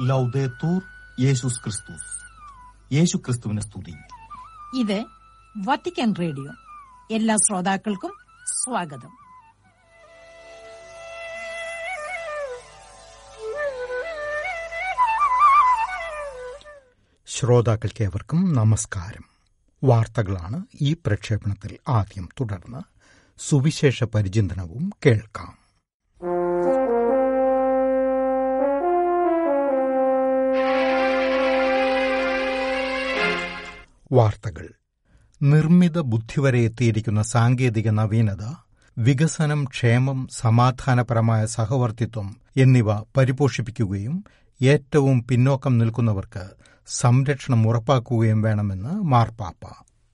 ലൗദേത്തൂർ യേശുസ് ക്രിസ്തുസ് യേശു ക്രിസ്തുവിനെ സ്തുതി ഇത് വത്തിക്കാൻ റേഡിയോ എല്ലാ ശ്രോതാക്കൾക്കും സ്വാഗതം ശ്രോതാക്കൾക്കേവർക്കും നമസ്കാരം വാർത്തകളാണ് ഈ പ്രക്ഷേപണത്തിൽ ആദ്യം തുടർന്ന് സുവിശേഷ പരിചിന്തനവും കേൾക്കാം വാർത്തകൾ നിർമ്മിത ബുദ്ധി വരെ എത്തിയിരിക്കുന്ന സാങ്കേതിക നവീനത വികസനം ക്ഷേമം സമാധാനപരമായ സഹവർത്തിത്വം എന്നിവ പരിപോഷിപ്പിക്കുകയും ഏറ്റവും പിന്നോക്കം നിൽക്കുന്നവർക്ക് സംരക്ഷണം ഉറപ്പാക്കുകയും വേണമെന്ന് മാർപ്പാപ്പ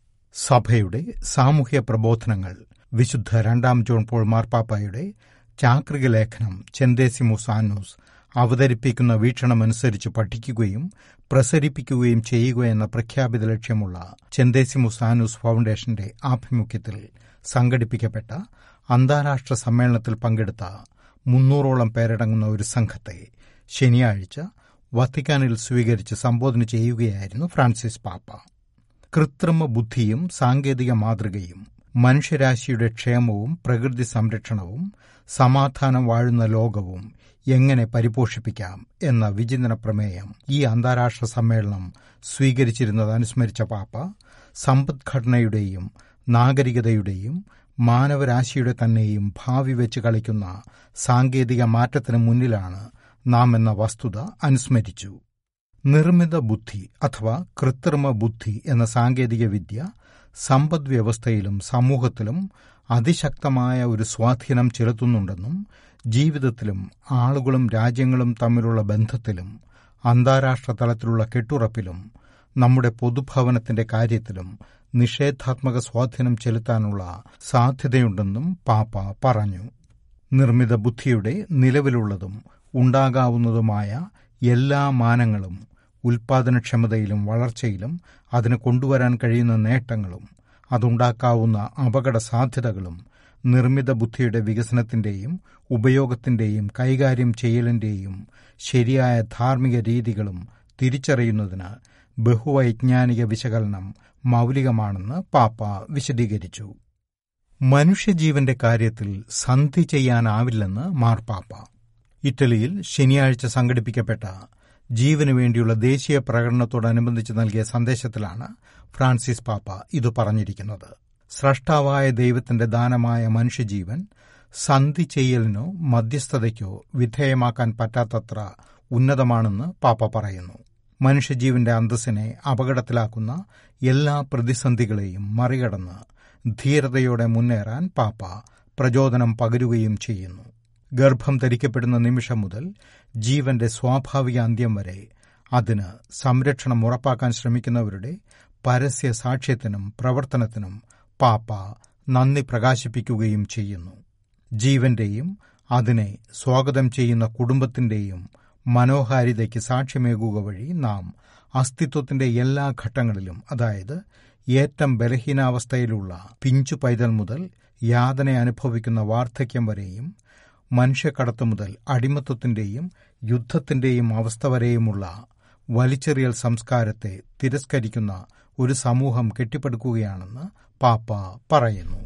സഭയുടെ സാമൂഹ്യ പ്രബോധനങ്ങൾ വിശുദ്ധ രണ്ടാം ജോൺ പോൾ മാർപ്പാപ്പയുടെ ചാക്രിക ലേഖനം ചെന്തേസിമുസ് ആനൂസ് അവതരിപ്പിക്കുന്ന വീക്ഷണമനുസരിച്ച് പഠിക്കുകയും പ്രസരിപ്പിക്കുകയും ചെയ്യുക എന്ന പ്രഖ്യാപിത ലക്ഷ്യമുള്ള ചെന്തേസിമുസ് ആനൂസ് ഫൗണ്ടേഷന്റെ ആഭിമുഖ്യത്തിൽ സംഘടിപ്പിക്കപ്പെട്ട അന്താരാഷ്ട്ര സമ്മേളനത്തിൽ പങ്കെടുത്ത മുന്നൂറോളം പേരടങ്ങുന്ന ഒരു സംഘത്തെ ശനിയാഴ്ച വത്തിക്കാനിൽ സ്വീകരിച്ച് സംബോധന ചെയ്യുകയായിരുന്നു ഫ്രാൻസിസ് പാപ്പ കൃത്രിമ ബുദ്ധിയും സാങ്കേതിക മാതൃകയും മനുഷ്യരാശിയുടെ ക്ഷേമവും പ്രകൃതി സംരക്ഷണവും സമാധാനം വാഴുന്ന ലോകവും എങ്ങനെ പരിപോഷിപ്പിക്കാം എന്ന വിചിന്തന പ്രമേയം ഈ അന്താരാഷ്ട്ര സമ്മേളനം സ്വീകരിച്ചിരുന്നത് അനുസ്മരിച്ച പാപ്പ സമ്പദ്ഘടനയുടെയും നാഗരികതയുടെയും മാനവരാശിയുടെ തന്നെയും ഭാവി വെച്ച് കളിക്കുന്ന സാങ്കേതിക മാറ്റത്തിന് മുന്നിലാണ് നാം എന്ന വസ്തുത അനുസ്മരിച്ചു നിർമ്മിത ബുദ്ധി അഥവാ കൃത്രിമ ബുദ്ധി എന്ന സാങ്കേതിക വിദ്യ സമ്പദ് വ്യവസ്ഥയിലും സമൂഹത്തിലും അതിശക്തമായ ഒരു സ്വാധീനം ചെലുത്തുന്നുണ്ടെന്നും ജീവിതത്തിലും ആളുകളും രാജ്യങ്ങളും തമ്മിലുള്ള ബന്ധത്തിലും അന്താരാഷ്ട്ര തലത്തിലുള്ള കെട്ടുറപ്പിലും നമ്മുടെ പൊതുഭവനത്തിന്റെ കാര്യത്തിലും നിഷേധാത്മക സ്വാധീനം ചെലുത്താനുള്ള സാധ്യതയുണ്ടെന്നും പാപ്പ പറഞ്ഞു നിർമ്മിത ബുദ്ധിയുടെ നിലവിലുള്ളതും ഉണ്ടാകാവുന്നതുമായ എല്ലാ മാനങ്ങളും ഉൽപാദനക്ഷമതയിലും വളർച്ചയിലും അതിന് കൊണ്ടുവരാൻ കഴിയുന്ന നേട്ടങ്ങളും അതുണ്ടാക്കാവുന്ന അപകട സാധ്യതകളും നിർമ്മിത ബുദ്ധിയുടെ വികസനത്തിന്റെയും ഉപയോഗത്തിന്റെയും കൈകാര്യം ചെയ്യലിന്റെയും ശരിയായ ധാർമ്മിക രീതികളും തിരിച്ചറിയുന്നതിന് ബഹുവൈജ്ഞാനിക വിശകലനം മൌലികമാണെന്ന് പാപ്പ വിശദീകരിച്ചു മനുഷ്യജീവന്റെ കാര്യത്തിൽ സന്ധി ചെയ്യാനാവില്ലെന്ന് മാർപ്പാപ്പ ഇറ്റലിയിൽ ശനിയാഴ്ച സംഘടിപ്പിക്കപ്പെട്ട ജീവനു വേണ്ടിയുള്ള ദേശീയ പ്രകടനത്തോടനുബന്ധിച്ച് നൽകിയ സന്ദേശത്തിലാണ് ഫ്രാൻസിസ് പാപ്പ ഇത് പറഞ്ഞിരിക്കുന്നത് സ്രഷ്ടാവായ ദൈവത്തിന്റെ ദാനമായ മനുഷ്യജീവൻ സന്ധി ചെയ്യലിനോ മധ്യസ്ഥതയ്ക്കോ വിധേയമാക്കാൻ പറ്റാത്തത്ര ഉന്നതമാണെന്ന് പാപ്പ പറയുന്നു മനുഷ്യജീവന്റെ അന്തസ്സിനെ അപകടത്തിലാക്കുന്ന എല്ലാ പ്രതിസന്ധികളെയും മറികടന്ന് ധീരതയോടെ മുന്നേറാൻ പാപ്പ പ്രചോദനം പകരുകയും ചെയ്യുന്നു ഗർഭം ധരിക്കപ്പെടുന്ന നിമിഷം മുതൽ ജീവന്റെ സ്വാഭാവിക അന്ത്യം വരെ അതിന് സംരക്ഷണം ഉറപ്പാക്കാൻ ശ്രമിക്കുന്നവരുടെ പരസ്യ സാക്ഷ്യത്തിനും പ്രവർത്തനത്തിനും പാപ്പ നന്ദി പ്രകാശിപ്പിക്കുകയും ചെയ്യുന്നു ജീവന്റെയും അതിനെ സ്വാഗതം ചെയ്യുന്ന കുടുംബത്തിന്റെയും മനോഹാരിതയ്ക്ക് സാക്ഷ്യമേകുക വഴി നാം അസ്തിത്വത്തിന്റെ എല്ലാ ഘട്ടങ്ങളിലും അതായത് ഏറ്റം ബലഹീനാവസ്ഥയിലുള്ള പിഞ്ചു പൈതൽ മുതൽ യാതന അനുഭവിക്കുന്ന വാർദ്ധക്യം വരെയും മനുഷ്യക്കടത്തു മുതൽ അടിമത്വത്തിന്റെയും യുദ്ധത്തിന്റെയും അവസ്ഥ വരെയുമുള്ള വലിച്ചെറിയൽ സംസ്കാരത്തെ തിരസ്കരിക്കുന്ന ഒരു സമൂഹം കെട്ടിപ്പടുക്കുകയാണെന്ന് പാപ്പ പറയുന്നു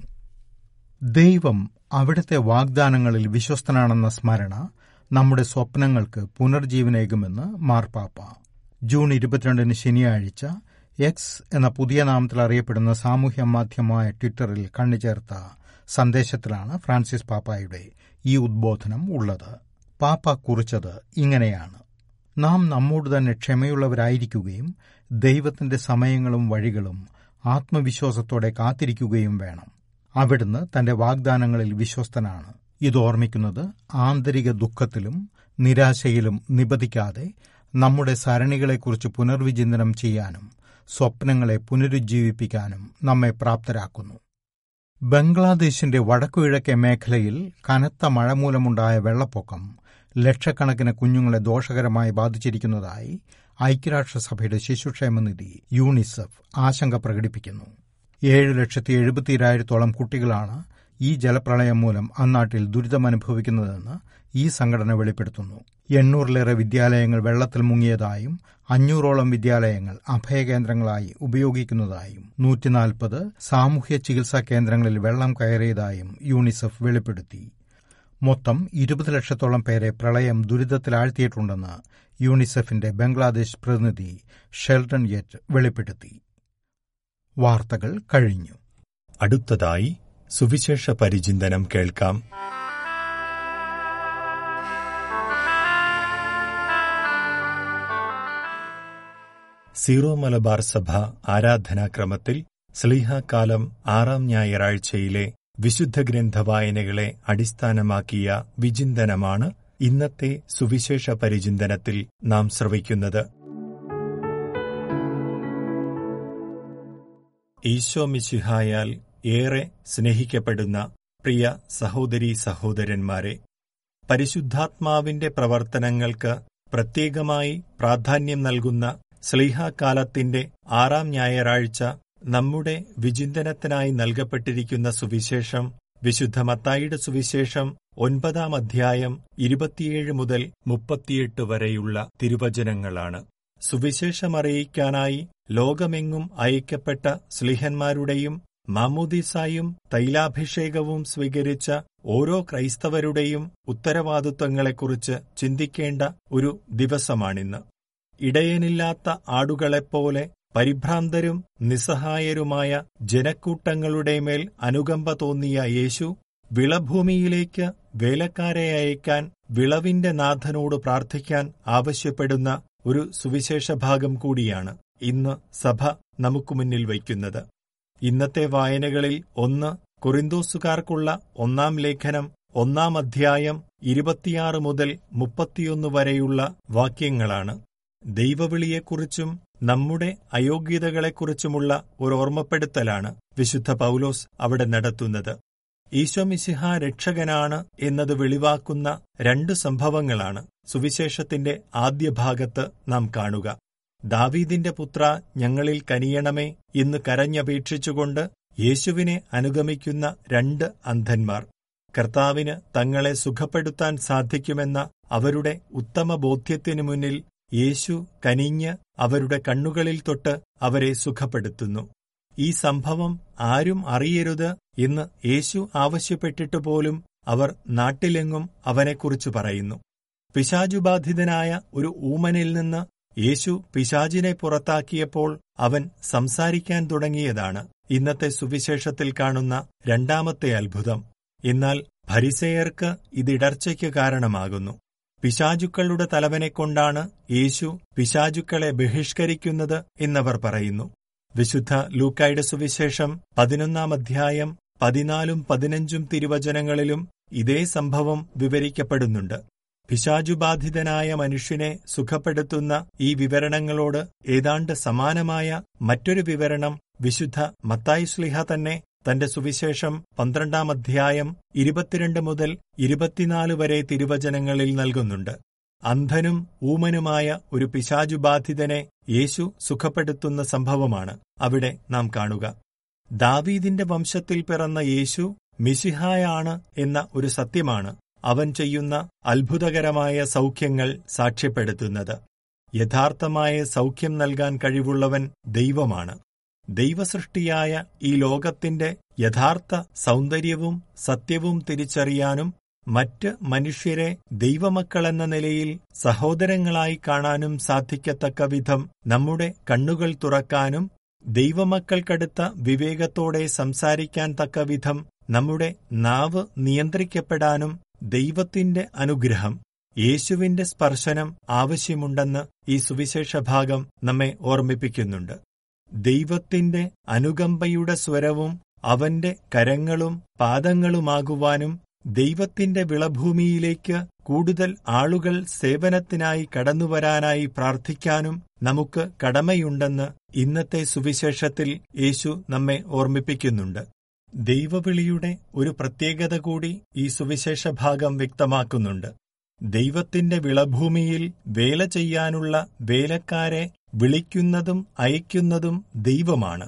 ദൈവം അവിടുത്തെ വാഗ്ദാനങ്ങളിൽ വിശ്വസ്തനാണെന്ന സ്മരണ നമ്മുടെ സ്വപ്നങ്ങൾക്ക് പുനർജീവനേകുമെന്ന് മാർപ്പാപ്പ ജൂൺ ഇരുപത്തിരണ്ടിന് ശനിയാഴ്ച എക്സ് എന്ന പുതിയ നാമത്തിൽ അറിയപ്പെടുന്ന സാമൂഹ്യ മാധ്യമമായ ട്വിറ്ററിൽ കണ്ണിച്ചേർത്ത സന്ദേശത്തിലാണ് ഫ്രാൻസിസ് പാപ്പായുടെ ഈ ഉദ്ബോധനം ഉള്ളത് പാപ്പ കുറിച്ചത് ഇങ്ങനെയാണ് നാം നമ്മോട് തന്നെ ക്ഷമയുള്ളവരായിരിക്കുകയും ദൈവത്തിന്റെ സമയങ്ങളും വഴികളും ആത്മവിശ്വാസത്തോടെ കാത്തിരിക്കുകയും വേണം അവിടുന്ന് തന്റെ വാഗ്ദാനങ്ങളിൽ വിശ്വസ്തനാണ് ഇത് ഓർമ്മിക്കുന്നത് ആന്തരിക ദുഃഖത്തിലും നിരാശയിലും നിബദിക്കാതെ നമ്മുടെ സരണികളെക്കുറിച്ച് പുനർവിചിന്തനം ചെയ്യാനും സ്വപ്നങ്ങളെ പുനരുജ്ജീവിപ്പിക്കാനും നമ്മെ പ്രാപ്തരാക്കുന്നു ബംഗ്ലാദേശിന്റെ വടക്കുകിഴക്കേ മേഖലയിൽ കനത്ത മഴ മൂലമുണ്ടായ വെള്ളപ്പൊക്കം ലക്ഷക്കണക്കിന് കുഞ്ഞുങ്ങളെ ദോഷകരമായി ബാധിച്ചിരിക്കുന്നതായി ഐക്യരാഷ്ട്രസഭയുടെ ശിശുക്ഷേമനിധി യൂണിസെഫ് ആശങ്ക പ്രകടിപ്പിക്കുന്നു ഏഴ് ലക്ഷത്തി എഴുപത്തിരായിരത്തോളം കുട്ടികളാണ് ഈ ജലപ്രളയം മൂലം അന്നാട്ടിൽ ദുരിതമനുഭവിക്കുന്നതെന്ന് ഈ സംഘടന വെളിപ്പെടുത്തുന്നു എണ്ണൂറിലേറെ വിദ്യാലയങ്ങൾ വെള്ളത്തിൽ മുങ്ങിയതായും അഞ്ഞൂറോളം വിദ്യാലയങ്ങൾ അഭയകേന്ദ്രങ്ങളായി ഉപയോഗിക്കുന്നതായും നൂറ്റിനാൽപ്പത് സാമൂഹ്യ ചികിത്സാ കേന്ദ്രങ്ങളിൽ വെള്ളം കയറിയതായും യൂണിസെഫ് വെളിപ്പെടുത്തി മൊത്തം ഇരുപത് ലക്ഷത്തോളം പേരെ പ്രളയം ദുരിതത്തിലാഴ്ത്തിയിട്ടുണ്ടെന്ന് യൂണിസെഫിന്റെ ബംഗ്ലാദേശ് പ്രതിനിധി ഷെൽട്ടൺ യെറ്റ് വെളിപ്പെടുത്തി വാർത്തകൾ കഴിഞ്ഞു അടുത്തതായി സുവിശേഷ പരിചിന്തനം കേൾക്കാം സീറോ മലബാർ സഭ ആരാധനാക്രമത്തിൽ സ്ലീഹാകാലം ആറാം ഞായറാഴ്ചയിലെ വിശുദ്ധ ഗ്രന്ഥ വായനകളെ അടിസ്ഥാനമാക്കിയ വിചിന്തനമാണ് ഇന്നത്തെ സുവിശേഷ പരിചിന്തനത്തിൽ നാം ശ്രവിക്കുന്നത് ഈശോ മിശിഹായാൽ ഏറെ സ്നേഹിക്കപ്പെടുന്ന പ്രിയ സഹോദരീ സഹോദരന്മാരെ പരിശുദ്ധാത്മാവിന്റെ പ്രവർത്തനങ്ങൾക്ക് പ്രത്യേകമായി പ്രാധാന്യം നൽകുന്ന സ്ലീഹാകാലത്തിന്റെ ആറാം ഞായറാഴ്ച നമ്മുടെ വിചിന്തനത്തിനായി നൽകപ്പെട്ടിരിക്കുന്ന സുവിശേഷം വിശുദ്ധ മത്തായിയുടെ സുവിശേഷം ഒൻപതാം അധ്യായം ഇരുപത്തിയേഴ് മുതൽ മുപ്പത്തിയെട്ട് വരെയുള്ള തിരുവചനങ്ങളാണ് സുവിശേഷമറിയിക്കാനായി ലോകമെങ്ങും അയക്കപ്പെട്ട സ്ലിഹന്മാരുടെയും മാമോദിസായും തൈലാഭിഷേകവും സ്വീകരിച്ച ഓരോ ക്രൈസ്തവരുടെയും ഉത്തരവാദിത്വങ്ങളെക്കുറിച്ച് ചിന്തിക്കേണ്ട ഒരു ദിവസമാണിന്ന് ഇടയനില്ലാത്ത ആടുകളെപ്പോലെ പരിഭ്രാന്തരും നിസ്സഹായരുമായ ജനക്കൂട്ടങ്ങളുടെ മേൽ അനുകമ്പ തോന്നിയ യേശു വിളഭൂമിയിലേക്ക് വേലക്കാരെ അയക്കാൻ വിളവിന്റെ നാഥനോട് പ്രാർത്ഥിക്കാൻ ആവശ്യപ്പെടുന്ന ഒരു സുവിശേഷ ഭാഗം കൂടിയാണ് ഇന്ന് സഭ നമുക്ക് മുന്നിൽ വയ്ക്കുന്നത് ഇന്നത്തെ വായനകളിൽ ഒന്ന് കൊറിന്തോസുകാർക്കുള്ള ഒന്നാം ലേഖനം ഒന്നാം അധ്യായം ഇരുപത്തിയാറ് മുതൽ മുപ്പത്തിയൊന്ന് വരെയുള്ള വാക്യങ്ങളാണ് ദൈവവിളിയെക്കുറിച്ചും നമ്മുടെ അയോഗ്യതകളെക്കുറിച്ചുമുള്ള ഒരു ഓർമ്മപ്പെടുത്തലാണ് വിശുദ്ധ പൗലോസ് അവിടെ നടത്തുന്നത് ഈശോമിശിഹ രക്ഷകനാണ് എന്നത് വെളിവാക്കുന്ന രണ്ട് സംഭവങ്ങളാണ് സുവിശേഷത്തിന്റെ ആദ്യ ഭാഗത്ത് നാം കാണുക ദാവീദിന്റെ പുത്ര ഞങ്ങളിൽ കനിയണമേ എന്ന് കരഞ്ഞപേക്ഷിച്ചുകൊണ്ട് യേശുവിനെ അനുഗമിക്കുന്ന രണ്ട് അന്ധന്മാർ കർത്താവിന് തങ്ങളെ സുഖപ്പെടുത്താൻ സാധിക്കുമെന്ന അവരുടെ ഉത്തമ ബോധ്യത്തിനു മുന്നിൽ യേശു കനിഞ്ഞ് അവരുടെ കണ്ണുകളിൽ തൊട്ട് അവരെ സുഖപ്പെടുത്തുന്നു ഈ സംഭവം ആരും അറിയരുത് എന്ന് യേശു ആവശ്യപ്പെട്ടിട്ട് പോലും അവർ നാട്ടിലെങ്ങും അവനെക്കുറിച്ച് പറയുന്നു പിശാചുബാധിതനായ ഒരു ഊമനിൽ നിന്ന് യേശു പിശാചിനെ പുറത്താക്കിയപ്പോൾ അവൻ സംസാരിക്കാൻ തുടങ്ങിയതാണ് ഇന്നത്തെ സുവിശേഷത്തിൽ കാണുന്ന രണ്ടാമത്തെ അത്ഭുതം എന്നാൽ ഭരിസേയർക്ക് ഇതിടർച്ചയ്ക്ക് കാരണമാകുന്നു പിശാചുക്കളുടെ തലവനെക്കൊണ്ടാണ് യേശു പിശാചുക്കളെ ബഹിഷ്കരിക്കുന്നത് എന്നവർ പറയുന്നു വിശുദ്ധ ലൂക്കായുടെ സുവിശേഷം പതിനൊന്നാം അധ്യായം പതിനാലും പതിനഞ്ചും തിരുവചനങ്ങളിലും ഇതേ സംഭവം വിവരിക്കപ്പെടുന്നുണ്ട് പിശാചുബാധിതനായ മനുഷ്യനെ സുഖപ്പെടുത്തുന്ന ഈ വിവരണങ്ങളോട് ഏതാണ്ട് സമാനമായ മറ്റൊരു വിവരണം വിശുദ്ധ മത്തായി സ്ലിഹ തന്നെ തന്റെ സുവിശേഷം പന്ത്രണ്ടാം അധ്യായം ഇരുപത്തിരണ്ട് മുതൽ ഇരുപത്തിനാല് വരെ തിരുവചനങ്ങളിൽ നൽകുന്നുണ്ട് അന്ധനും ഊമനുമായ ഒരു പിശാചുബാധിതനെ യേശു സുഖപ്പെടുത്തുന്ന സംഭവമാണ് അവിടെ നാം കാണുക ദാവീദിന്റെ വംശത്തിൽ പിറന്ന യേശു മിശിഹായാണ് എന്ന ഒരു സത്യമാണ് അവൻ ചെയ്യുന്ന അത്ഭുതകരമായ സൗഖ്യങ്ങൾ സാക്ഷ്യപ്പെടുത്തുന്നത് യഥാർത്ഥമായ സൗഖ്യം നൽകാൻ കഴിവുള്ളവൻ ദൈവമാണ് ദൈവസൃഷ്ടിയായ ഈ ലോകത്തിന്റെ യഥാർത്ഥ സൗന്ദര്യവും സത്യവും തിരിച്ചറിയാനും മറ്റ് മനുഷ്യരെ ദൈവമക്കളെന്ന നിലയിൽ സഹോദരങ്ങളായി കാണാനും സാധിക്കത്തക്ക വിധം നമ്മുടെ കണ്ണുകൾ തുറക്കാനും ദൈവമക്കൾക്കടുത്ത വിവേകത്തോടെ സംസാരിക്കാൻ തക്ക വിധം നമ്മുടെ നാവ് നിയന്ത്രിക്കപ്പെടാനും ദൈവത്തിന്റെ അനുഗ്രഹം യേശുവിന്റെ സ്പർശനം ആവശ്യമുണ്ടെന്ന് ഈ സുവിശേഷ ഭാഗം നമ്മെ ഓർമ്മിപ്പിക്കുന്നുണ്ട് ദൈവത്തിന്റെ അനുകമ്പയുടെ സ്വരവും അവന്റെ കരങ്ങളും പാദങ്ങളുമാകുവാനും ദൈവത്തിന്റെ വിളഭൂമിയിലേക്ക് കൂടുതൽ ആളുകൾ സേവനത്തിനായി കടന്നുവരാനായി പ്രാർത്ഥിക്കാനും നമുക്ക് കടമയുണ്ടെന്ന് ഇന്നത്തെ സുവിശേഷത്തിൽ യേശു നമ്മെ ഓർമ്മിപ്പിക്കുന്നുണ്ട് ദൈവവിളിയുടെ ഒരു പ്രത്യേകത കൂടി ഈ സുവിശേഷ ഭാഗം വ്യക്തമാക്കുന്നുണ്ട് ദൈവത്തിന്റെ വിളഭൂമിയിൽ വേല ചെയ്യാനുള്ള വേലക്കാരെ വിളിക്കുന്നതും അയക്കുന്നതും ദൈവമാണ്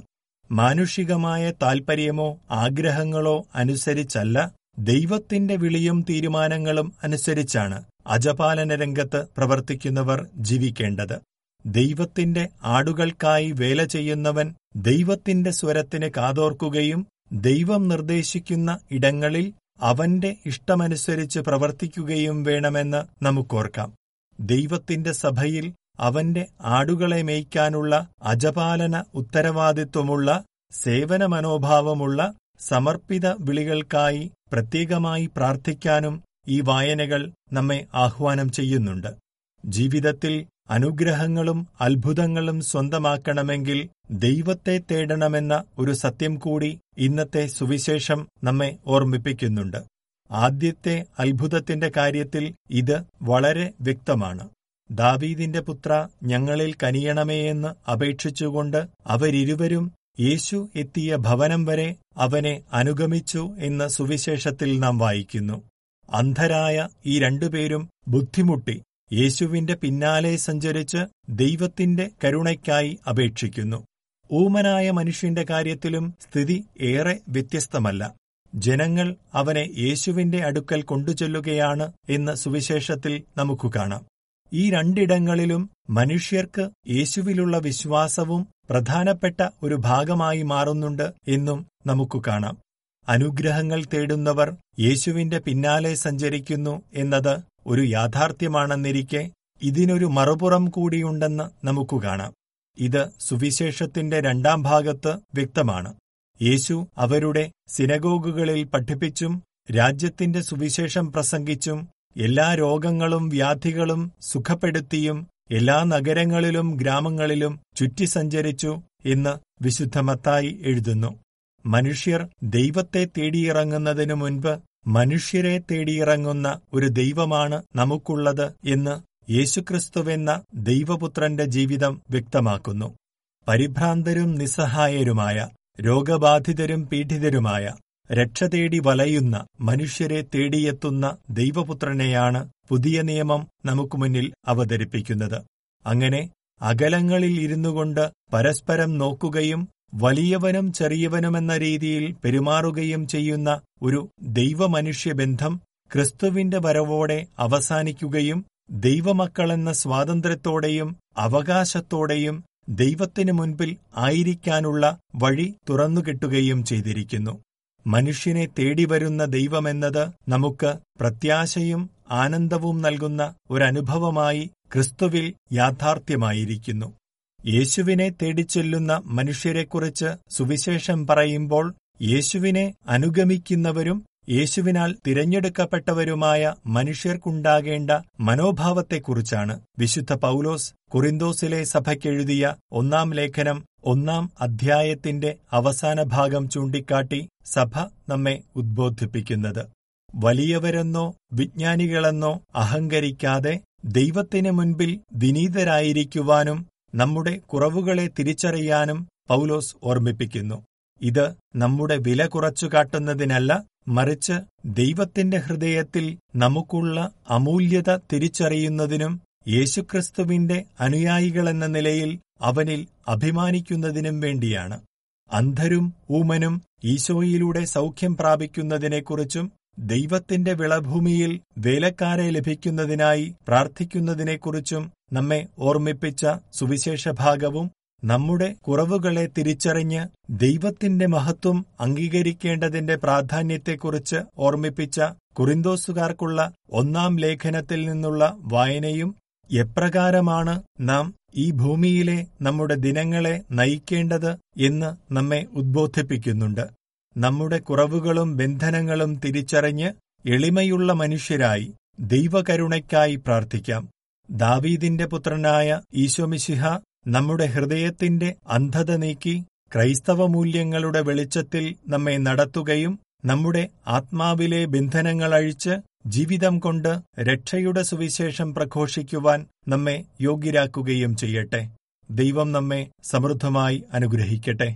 മാനുഷികമായ താൽപ്പര്യമോ ആഗ്രഹങ്ങളോ അനുസരിച്ചല്ല ദൈവത്തിന്റെ വിളിയും തീരുമാനങ്ങളും അനുസരിച്ചാണ് അജപാലന രംഗത്ത് പ്രവർത്തിക്കുന്നവർ ജീവിക്കേണ്ടത് ദൈവത്തിന്റെ ആടുകൾക്കായി വേല ചെയ്യുന്നവൻ ദൈവത്തിന്റെ സ്വരത്തിന് കാതോർക്കുകയും ദൈവം നിർദ്ദേശിക്കുന്ന ഇടങ്ങളിൽ അവന്റെ ഇഷ്ടമനുസരിച്ച് പ്രവർത്തിക്കുകയും വേണമെന്ന് നമുക്കോർക്കാം ദൈവത്തിന്റെ സഭയിൽ അവന്റെ ആടുകളെ മേയ്ക്കാനുള്ള അജപാലന ഉത്തരവാദിത്വമുള്ള സേവന മനോഭാവമുള്ള സമർപ്പിത വിളികൾക്കായി പ്രത്യേകമായി പ്രാർത്ഥിക്കാനും ഈ വായനകൾ നമ്മെ ആഹ്വാനം ചെയ്യുന്നുണ്ട് ജീവിതത്തിൽ അനുഗ്രഹങ്ങളും അത്ഭുതങ്ങളും സ്വന്തമാക്കണമെങ്കിൽ ദൈവത്തെ തേടണമെന്ന ഒരു സത്യം കൂടി ഇന്നത്തെ സുവിശേഷം നമ്മെ ഓർമ്മിപ്പിക്കുന്നുണ്ട് ആദ്യത്തെ അത്ഭുതത്തിന്റെ കാര്യത്തിൽ ഇത് വളരെ വ്യക്തമാണ് ദാവീദിന്റെ പുത്ര ഞങ്ങളിൽ കനിയണമേയെന്ന് അപേക്ഷിച്ചുകൊണ്ട് അവരിരുവരും യേശു എത്തിയ ഭവനം വരെ അവനെ അനുഗമിച്ചു എന്ന് സുവിശേഷത്തിൽ നാം വായിക്കുന്നു അന്ധരായ ഈ രണ്ടുപേരും ബുദ്ധിമുട്ടി യേശുവിന്റെ പിന്നാലെ സഞ്ചരിച്ച് ദൈവത്തിന്റെ കരുണയ്ക്കായി അപേക്ഷിക്കുന്നു ഊമനായ മനുഷ്യന്റെ കാര്യത്തിലും സ്ഥിതി ഏറെ വ്യത്യസ്തമല്ല ജനങ്ങൾ അവനെ യേശുവിന്റെ അടുക്കൽ കൊണ്ടുചെല്ലുകയാണ് എന്ന് സുവിശേഷത്തിൽ നമുക്ക് കാണാം ഈ രണ്ടിടങ്ങളിലും മനുഷ്യർക്ക് യേശുവിലുള്ള വിശ്വാസവും പ്രധാനപ്പെട്ട ഒരു ഭാഗമായി മാറുന്നുണ്ട് എന്നും നമുക്ക് കാണാം അനുഗ്രഹങ്ങൾ തേടുന്നവർ യേശുവിന്റെ പിന്നാലെ സഞ്ചരിക്കുന്നു എന്നത് ഒരു യാഥാർത്ഥ്യമാണെന്നിരിക്കെ ഇതിനൊരു മറുപുറം കൂടിയുണ്ടെന്ന് നമുക്ക് കാണാം ഇത് സുവിശേഷത്തിന്റെ രണ്ടാം ഭാഗത്ത് വ്യക്തമാണ് യേശു അവരുടെ സിനഗോഗുകളിൽ പഠിപ്പിച്ചും രാജ്യത്തിന്റെ സുവിശേഷം പ്രസംഗിച്ചും എല്ലാ രോഗങ്ങളും വ്യാധികളും സുഖപ്പെടുത്തിയും എല്ലാ നഗരങ്ങളിലും ഗ്രാമങ്ങളിലും ചുറ്റി സഞ്ചരിച്ചു എന്ന് വിശുദ്ധമത്തായി എഴുതുന്നു മനുഷ്യർ ദൈവത്തെ തേടിയിറങ്ങുന്നതിനു മുൻപ് മനുഷ്യരെ തേടിയിറങ്ങുന്ന ഒരു ദൈവമാണ് നമുക്കുള്ളത് എന്ന് യേശുക്രിസ്തുവെന്ന ദൈവപുത്രന്റെ ജീവിതം വ്യക്തമാക്കുന്നു പരിഭ്രാന്തരും നിസ്സഹായരുമായ രോഗബാധിതരും പീഡിതരുമായ രക്ഷ തേടി വലയുന്ന മനുഷ്യരെ തേടിയെത്തുന്ന ദൈവപുത്രനെയാണ് പുതിയ നിയമം നമുക്ക് മുന്നിൽ അവതരിപ്പിക്കുന്നത് അങ്ങനെ അകലങ്ങളിൽ ഇരുന്നുകൊണ്ട് പരസ്പരം നോക്കുകയും വലിയവനും ചെറിയവനുമെന്ന രീതിയിൽ പെരുമാറുകയും ചെയ്യുന്ന ഒരു ദൈവമനുഷ്യ ബന്ധം ക്രിസ്തുവിന്റെ വരവോടെ അവസാനിക്കുകയും ദൈവമക്കളെന്ന സ്വാതന്ത്ര്യത്തോടെയും അവകാശത്തോടെയും ദൈവത്തിനു മുൻപിൽ ആയിരിക്കാനുള്ള വഴി തുറന്നുകിട്ടുകയും ചെയ്തിരിക്കുന്നു മനുഷ്യനെ തേടിവരുന്ന ദൈവമെന്നത് നമുക്ക് പ്രത്യാശയും ആനന്ദവും നൽകുന്ന ഒരനുഭവമായി ക്രിസ്തുവിൽ യാഥാർത്ഥ്യമായിരിക്കുന്നു യേശുവിനെ തേടിച്ചെല്ലുന്ന മനുഷ്യരെക്കുറിച്ച് സുവിശേഷം പറയുമ്പോൾ യേശുവിനെ അനുഗമിക്കുന്നവരും യേശുവിനാൽ തിരഞ്ഞെടുക്കപ്പെട്ടവരുമായ മനുഷ്യർക്കുണ്ടാകേണ്ട മനോഭാവത്തെക്കുറിച്ചാണ് വിശുദ്ധ പൗലോസ് കുറിന്തോസിലെ സഭയ്ക്കെഴുതിയ ഒന്നാം ലേഖനം ഒന്നാം അധ്യായത്തിന്റെ അവസാന ഭാഗം ചൂണ്ടിക്കാട്ടി സഭ നമ്മെ ഉദ്ബോധിപ്പിക്കുന്നത് വലിയവരെന്നോ വിജ്ഞാനികളെന്നോ അഹങ്കരിക്കാതെ ദൈവത്തിനു മുൻപിൽ വിനീതരായിരിക്കുവാനും നമ്മുടെ കുറവുകളെ തിരിച്ചറിയാനും പൗലോസ് ഓർമ്മിപ്പിക്കുന്നു ഇത് നമ്മുടെ വില കുറച്ചു കാട്ടുന്നതിനല്ല മറിച്ച് ദൈവത്തിന്റെ ഹൃദയത്തിൽ നമുക്കുള്ള അമൂല്യത തിരിച്ചറിയുന്നതിനും യേശുക്രിസ്തുവിന്റെ അനുയായികളെന്ന നിലയിൽ അവനിൽ അഭിമാനിക്കുന്നതിനും വേണ്ടിയാണ് അന്ധരും ഊമനും ഈശോയിലൂടെ സൗഖ്യം പ്രാപിക്കുന്നതിനെക്കുറിച്ചും ദൈവത്തിന്റെ വിളഭൂമിയിൽ വേലക്കാരെ ലഭിക്കുന്നതിനായി പ്രാർത്ഥിക്കുന്നതിനെക്കുറിച്ചും നമ്മെ ഓർമ്മിപ്പിച്ച സുവിശേഷഭാഗവും നമ്മുടെ കുറവുകളെ തിരിച്ചറിഞ്ഞ് ദൈവത്തിന്റെ മഹത്വം അംഗീകരിക്കേണ്ടതിന്റെ പ്രാധാന്യത്തെക്കുറിച്ച് ഓർമ്മിപ്പിച്ച കുറിന്തോസുകാർക്കുള്ള ഒന്നാം ലേഖനത്തിൽ നിന്നുള്ള വായനയും എപ്രകാരമാണ് നാം ഈ ഭൂമിയിലെ നമ്മുടെ ദിനങ്ങളെ നയിക്കേണ്ടത് എന്ന് നമ്മെ ഉദ്ബോധിപ്പിക്കുന്നുണ്ട് നമ്മുടെ കുറവുകളും ബന്ധനങ്ങളും തിരിച്ചറിഞ്ഞ് എളിമയുള്ള മനുഷ്യരായി ദൈവകരുണയ്ക്കായി പ്രാർത്ഥിക്കാം ദാവീദിന്റെ പുത്രനായ ഈശോമിശിഹ നമ്മുടെ ഹൃദയത്തിന്റെ അന്ധത നീക്കി ക്രൈസ്തവ മൂല്യങ്ങളുടെ വെളിച്ചത്തിൽ നമ്മെ നടത്തുകയും നമ്മുടെ ആത്മാവിലെ ബന്ധനങ്ങൾ അഴിച്ച് ജീവിതം കൊണ്ട് രക്ഷയുടെ സുവിശേഷം പ്രഘോഷിക്കുവാൻ നമ്മെ യോഗ്യരാക്കുകയും ചെയ്യട്ടെ ദൈവം നമ്മെ സമൃദ്ധമായി അനുഗ്രഹിക്കട്ടെ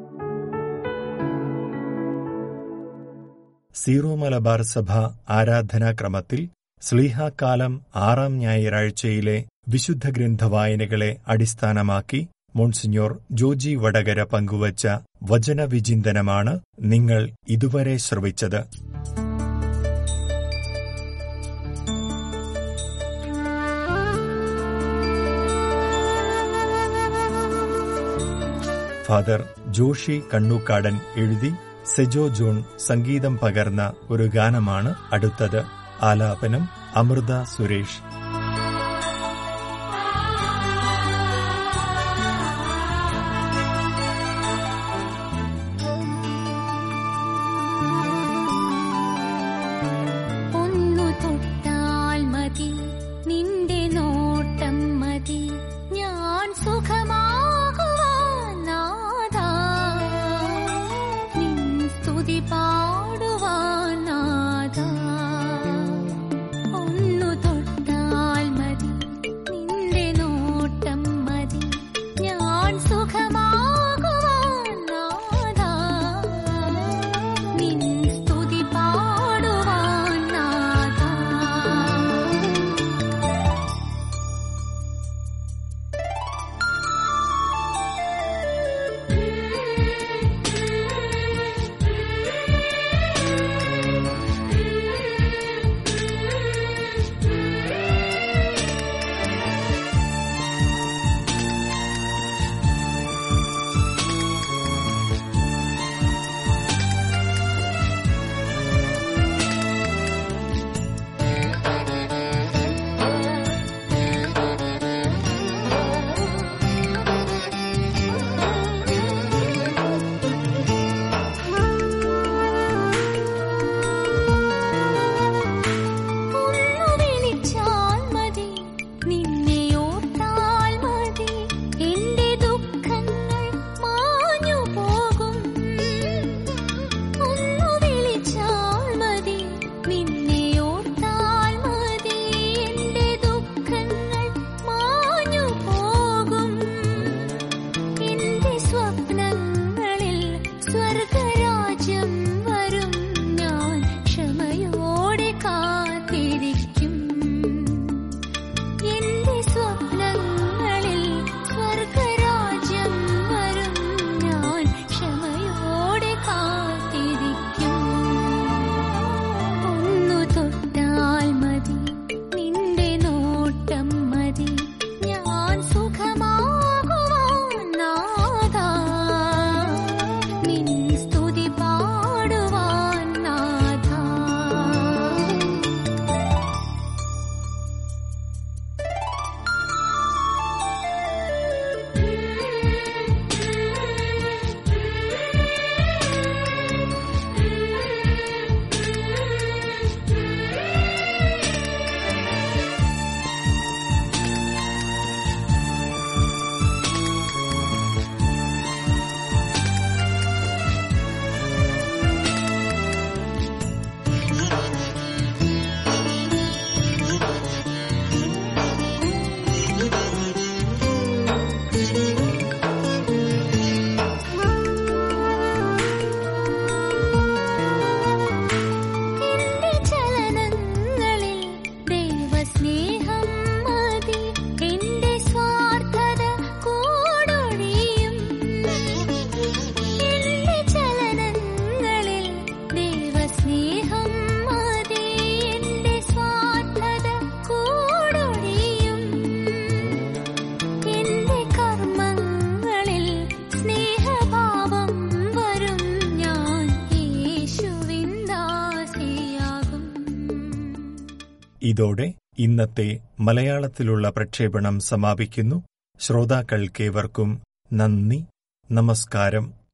സീറോ മലബാർ സഭ ആരാധനാക്രമത്തിൽ സ്ലീഹാകാലം ആറാം ഞായറാഴ്ചയിലെ വിശുദ്ധ ഗ്രന്ഥ വായനകളെ അടിസ്ഥാനമാക്കി മോൺസിഞ്ഞോർ ജോജി വടകര പങ്കുവച്ച വചനവിചിന്തനമാണ് നിങ്ങൾ ഇതുവരെ ശ്രവിച്ചത് ഫാദർ ജോഷി കണ്ണൂക്കാടൻ എഴുതി സെജോ ജോൺ സംഗീതം പകർന്ന ഒരു ഗാനമാണ് അടുത്തത് ആലാപനം അമൃത സുരേഷ് ഒന്നു തൊട്ടാൽ മതി നിന്റെ നോട്ടം മതി ഞാൻ സുഖമാകുവാൻ നാഥാ നിൻ സ്തുതി പാടുവാൻ നാഥാ ഒന്നു തൊട്ടാൽ മതി നിന്റെ നോട്ടം മതി ഞാൻ സുഖമാകുവാൻ നാഥാ നിൻ സ്തുതി പാടുവാൻ നാഥാ ഒന്നു വിളിച്ചാൽ മതി നിന്നെ ഓർത്താൽ മതി എന്റെ ദുഃഖങ്ങൾ മാഞ്ഞു പോകും ഒന്നു വിളിച്ചാൽ മതി നിന്നെ ഓർത്താൽ മതി എന്റെ ദുഃഖങ്ങൾ മാഞ്ഞു പോകും എന്റെ സ്വപ്നങ്ങളിൽ സ്വർഗരാജ്യം വരും ഞാൻ ക്ഷമയോടെ കാത്തിരിക്കും എന്റെ സ്വപ്നങ്ങളിൽ സ്വർഗരാജ്യം വരും ഞാൻ ക്ഷമയോടെ കാത്തിരിക്കും ഒന്നു തൊട്ടാൽ മതി നിന്റെ നോട്ടം മതി ഞാൻ സുഖമാകുവാൻ നാഥാ നിൻ സ്തുതി പാടുവാൻ നാഥാ എന്റെ ചലനങ്ങളിൽ ദൈവസ്നേഹം മതി എന്റെ സ്വാർത്ഥത കൂടൊഴിയും എന്റെ ചലനങ്ങളിൽ ദൈവസ്നേഹം മതി എന്റെ സ്വാർത്ഥത കൂടൊഴിയും എന്റെ കർമ്മങ്ങളിൽ സ്നേഹഭാവം വരും ഞാൻ യേശുവിൻ ദാസിയാകും ഇതോടെ ഇന്നത്തെ മലയാളത്തിലുള്ള പ്രക്ഷേപണം സമാപിക്കുന്നു ശ്രോതാക്കൾക്കേവർക്കും നന്ദി നമസ്കാരം